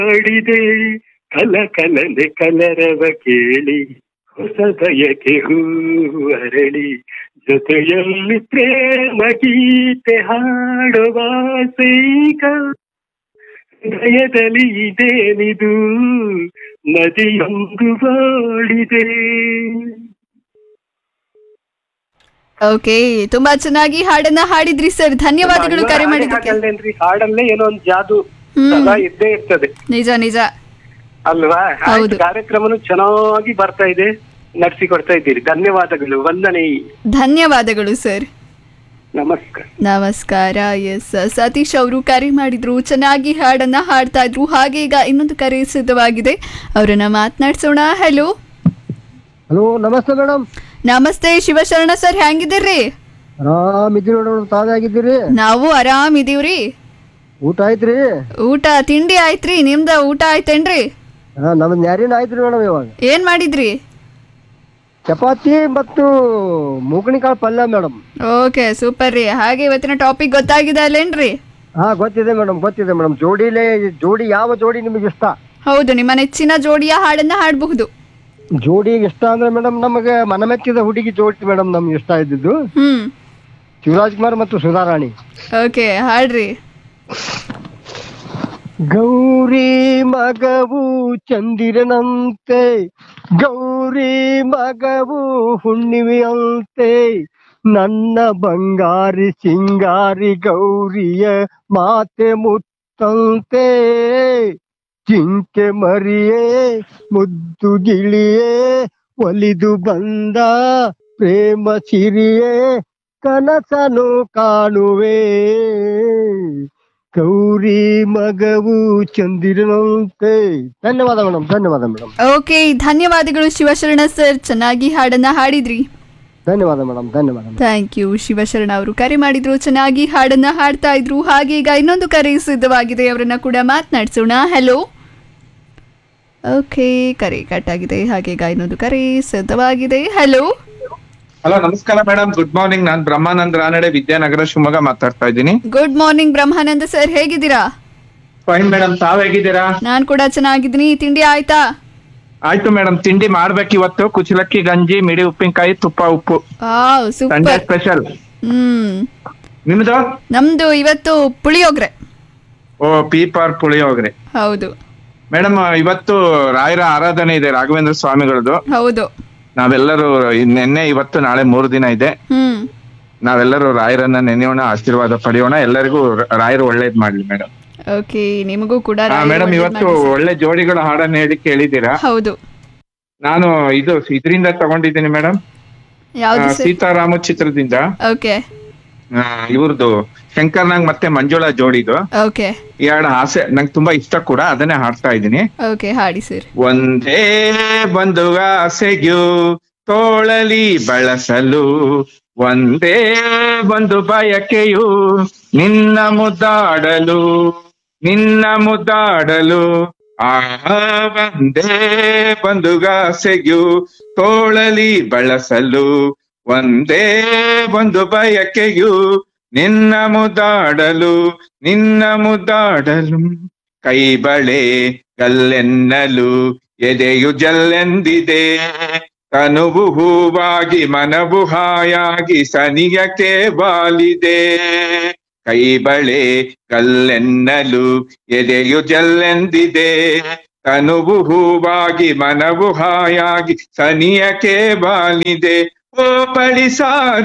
ಮಾಡಿದೆ ಕಲ ಕಲನೆ ಕಲರವ ಕೇಳಿ ಹೊಸ ಬಯಕೆ ಹೂವರಳಿ ಜೊತೆಯಲ್ಲಿ ಪ್ರೇಮ ಗೀತೆ ಹಾಡುವ ಸೈಕ ಹೃದಯದಲ್ಲಿ ಇದೇನಿದು ನದಿಯೊಂದು ಬಾಡಿದೆ ಓಕೆ ತುಂಬಾ ಚೆನ್ನಾಗಿ ಹಾಡನ್ನ ಹಾಡಿದ್ರಿ ಸರ್ ಧನ್ಯವಾದಗಳು ಕರೆ ಮಾಡಿದ್ದಕ್ಕೆ ಹಾಡಲ್ಲೇನ್ರಿ ಹಾಡಲ್ಲೇ ಏನೋ ಒಂದು ಜಾದು ಹ್ಮ್. ಸದಾ ಇದ್ದೇ ಇರ್ತದೆ ನಿಜ ನಿಜ ಅಲ್ವಾ ಆಯ್ತು, ಹೌದು. ಕಾರ್ಯಕ್ರಮನು ಚೆನ್ನಾಗಿ ಬರ್ತಾ ಇದೆ ನಡೆಸಿಕೊಡ್ತಾ ಇದ್ದೀರಿ ಧನ್ಯವಾದಗಳು ವಂದನೆ ಧನ್ಯವಾದಗಳು ಸರ್ ನಮಸ್ಕಾರ ನಮಸ್ಕಾರ ಎಸ್ ಸತೀಶ್ ಅವರು ಕರೆ ಮಾಡಿದ್ರು ಚೆನ್ನಾಗಿ ಹಾಡನ್ನ ಹಾಡ್ತಾ ಇದ್ರು ಹಾಗೆ ಈಗ ಇನ್ನೊಂದು ಕರೆ ಸಿದ್ಧವಾಗಿದೆ ಅವರನ್ನ ಮಾತನಾಡ್ಸೋಣ ಹಲೋ ಹಲೋ ನಮಸ್ತೆ ಮೇಡಮ್ ನಮಸ್ತೆ ಶಿವಶರಣ ಸರ್ ಹೆಂಗಿದ್ದೀರಿ ಆರಾಮಿದ್ದೀರಿ ಮೇಡಮ್ ತಾವೇ ಆಗಿದ್ದೀರಿ ನಾವು ಆರಾಮ್ ಇದೀವ್ರಿ ಊಟ ಆಯ್ತ್ರಿ ಊಟ ತಿಂಡಿ ಆಯ್ತ್ರಿ ನಿಮ್ದ ಊಟ ಆಯ್ತೇನ್ರಿ ಹಾ ನಮ್ದು ನ್ಯಾರಿನ ಆಯ್ತ್ರಿ ಮೇಡಮ್ ಇವಾಗ ಏನ್ ಮಾಡಿದ್ರಿ ಚಪಾತಿ ಮತ್ತು ಮೂಗಣಿಕಾಳು ಪಲ್ಯ ಮೇಡಮ್ ಓಕೆ ಸೂಪರ್ ರೀ ಹಾಗೆ ಇವತ್ತಿನ ಟಾಪಿಕ್ ಗೊತ್ತಾಗಿದೆ ಅಲ್ಲೇನ್ರಿ ಹಾ ಗೊತ್ತಿದೆ ಮೇಡಮ್ ಗೊತ್ತಿದೆ ಮೇಡಮ್ ಜೋಡಿಲೇ ಜೋಡಿ ಯಾವ ಜೋಡಿ ನಿಮಗೆ ಇಷ್ಟ ಹೌದು ನಿಮ್ಮ ನೆಚ್ಚಿನ ಜೋಡಿಯ ಹಾಡನ್ನ ಹಾಡಬಹುದು ಜೋಡಿ ಇಷ್ಟ ಅಂದ್ರೆ ಮೇಡಮ್ ನಮಗೆ ಮನಮೆಚ್ಚಿದ ಹುಡುಗಿ ಜೋಡಿ ಮೇಡಮ್ ನಮ್ಗೆ ಇಷ್ಟ ಇದ್ದಿದ್ದು ಹ್ಮ್ ಶಿವರಾಜ್ ಕುಮಾರ್ ಮತ್ತು ಸುಧಾರಾಣಿ ಓಕೆ ಹಾಡ್ರಿ ಗೌರಿ ಮಗವು ಚಂದಿರನಂತೆ ಗೌರಿ ಮಗವು ಹುಣ್ಣಿಮೆಯಂತೆ ನನ್ನ ಬಂಗಾರಿ ಸಿಂಗಾರಿ ಗೌರಿಯ ಮಾತೆ ಮುತ್ತಂತೆ ಜಿಂಕೆ ಮರಿಯೇ ಮುದ್ದು ಗಿಳಿಯೇ ಒಲಿದು ಬಂದ ಪ್ರೇಮ ಸಿರಿಯೇ ಕನಸನು ಕಾಣುವೆ ಗೌರಿ ಮಗವು ಚಂದಿರನಂತೆ ಧನ್ಯವಾದ ಮೇಡಮ್ ಧನ್ಯವಾದ ಮೇಡಮ್ ಓಕೆ ಧನ್ಯವಾದಗಳು ಶಿವಶರಣ ಸರ್ ಚೆನ್ನಾಗಿ ಹಾಡನ್ನ ಹಾಡಿದ್ರಿ ಧನ್ಯವಾದ ಮೇಡಮ್ ಧನ್ಯವಾದ madam. ಥ್ಯಾಂಕ್ ಯು ಶಿವಶರಣ ಅವರು ಕರೆ ಮಾಡಿದ್ರು ಚೆನ್ನಾಗಿ ಹಾಡನ್ನ ಹಾಡ್ತಾ ಇದ್ರು ಹಾಗೆ ಈಗ ಇನ್ನೊಂದು ಕರೆ ಸಿದ್ಧವಾಗಿದೆ ಅವರನ್ನ ಕೂಡ ಮಾತನಾಡ್ಸೋಣ ಹಲೋ ಓಕೆ ಕರೆ ಕಟ್ ಆಗಿದೆ ಹಾಗೆ ಈಗ ಇನ್ನೊಂದು ಕರೆ ಸಿದ್ಧವಾಗಿದೆ ಹಲೋ ಹಲೋ ನಮಸ್ಕಾರ ಮೇಡಮ್ ಗುಡ್ ಮಾರ್ನಿಂಗ್ ನಾನ್ ಬ್ರಹ್ಮಾನಂದ್ ರಾನಡೆ ವಿದ್ಯಾನಗರ ಶಿವಮೊಗ್ಗ ಮಾತಾಡ್ತಾ ಇದ್ದೀನಿ ಗುಡ್ ಮಾರ್ನಿಂಗ್ ಬ್ರಹ್ಮಾನಂದ ಸರ್ ಹೇಗಿದ್ದೀರಾ ಫೈನ್ ಮೇಡಮ್ ತಾವ್ ಹೇಗಿದ್ದೀರಾ ನಾನು ಕೂಡ ಚೆನ್ನಾಗಿದ್ದೀನಿ ತಿಂಡಿ ಆಯ್ತಾ ಆಯ್ತು ಮೇಡಮ್ ತಿಂಡಿ ಮಾಡ್ಬೇಕು ಇವತ್ತು ಕುಚಲಕ್ಕಿ ಗಂಜಿ ಮಿಡಿ ಉಪ್ಪಿನಕಾಯಿ ತುಪ್ಪ ಉಪ್ಪು ವಾವ್ ಸಂಡೇ ಸೂಪರ್ ಸ್ಪೆಷಲ್ ಹ್ಮ್ ನಿಮ್ದು ನಮ್ದು ಇವತ್ತು ಪುಳಿಯೋಗ್ರೆ ಓ ಪೀಪಾರ್ ಪುಳಿಯೋಗ್ರೆ ಹೌದು ಮೇಡಮ್ ಇವತ್ತು ರಾಯರ ಆರಾಧನೆ ಇದೆ ರಾಘವೇಂದ್ರ ಸ್ವಾಮಿಗಳದ್ದು ಹೌದು ನಾವೆಲ್ಲರೂ ನಿನ್ನೆ ಇವತ್ತು ನಾಳೆ ಮೂರು ದಿನ ಇದೆ ಹ್ಮ್ ನಾವೆಲ್ಲರೂ ರಾಯರನ್ನ ನೆನೆಯೋಣ ಆಶೀರ್ವಾದ ಪಡೆಯೋಣ ಎಲ್ಲರಿಗೂ ರಾಯರು ಒಳ್ಳೇದ್ ಮಾಡ್ಲಿ ಮೇಡಮ್ ಓಕೆ ನಿಮಗೂ ಕೂಡ ಹಾ ರಾಯರು ಮೇಡಮ್ ಒಳ್ಳೇದ್ ಇವತ್ತು ಮಾಡ್ಲಿ sir. ಒಳ್ಳೆ ಜೋಡಿಗಳ ಹಾಡನ್ನ ಹೇಳಿ ಕೇಳಿದ್ದೀರಾ ಹೌದು ನಾನು ಇದು ಇದರಿಂದ ತಗೊಂಡಿದ್ದೀನಿ ಮೇಡಮ್ ಯಾವ್ದು ಸರ್ ಸೀತಾರಾಮ ಚಿತ್ರದಿಂದ ಓಕೆ ಆ, ಇವ್ರದ್ದು ಶಂಕರ್ನಾಗ್ ಮತ್ತೆ ಮಂಜುಳಾ ಜೋಡಿದು ಓಕೆ ಈ ಹಾಡು ಆಸೆ ನಂಗೆ ತುಂಬಾ ಇಷ್ಟ ಕೂಡ ಅದನ್ನೇ ಹಾಡ್ತಾ ಇದ್ದೀನಿ ಓಕೆ ಹಾಡಿ ಸರ್ ಒಂದೇ ಬಂದು ಆಸೆಯು ತೋಳಲಿ ಬಳಸಲು ಒಂದೇ ಒಂದು ಬಯಕೆಯು ನಿನ್ನ ಮುದ್ದಾಡಲು ನಿನ್ನ ಮುದ್ದಾಡಲು ಆ ಒಂದೇ ಬಂದು ಆಸೆಯು ತೋಳಲಿ ಬಳಸಲು ಒಂದೇ ಒಂದು ಬಯಕೆಯು ನಿನ್ನ ಮುದ್ದಾಡಲು ನಿನ್ನ ಮುದ್ದಾಡಲು ಕೈ ಬಳೆ ಗಲ್ಲೆನ್ನಲು ಎದೆಯು ಜಲ್ಲೆಂದಿದೆ ತನುವು ಹೂವಾಗಿ ಮನವು ಹಾಯಾಗಿ ಸನಿಯಕ್ಕೆ ಬಾಲಿದೆ ಕೈ ಬಳೆ ಕಲ್ಲೆನ್ನಲು ಎದೆಯು ಜಲ್ಲೆಂದಿದೆ ತನುವು ಹೂವಾಗಿ ಮನವು ಹಾಯಾಗಿ ಸನಿಯಕ್ಕೆ ಬಾಲಿದೆ ಓ ಪಡಿಸಾರಿ